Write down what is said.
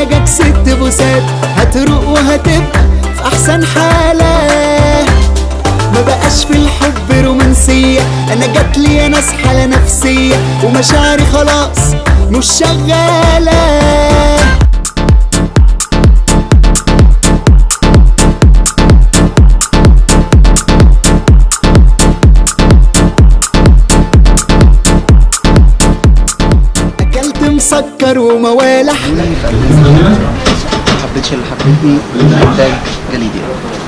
محتاجك ست بوسات هتروق وهتبقى في احسن حالة ما بقاش في الحب رومانسية انا جاتلي يا ناس حالة نفسية ومشاعري خلاص مش شغالة اكلت مسكر وموالح ما حبيتش اللي حبتني محتاج جليدي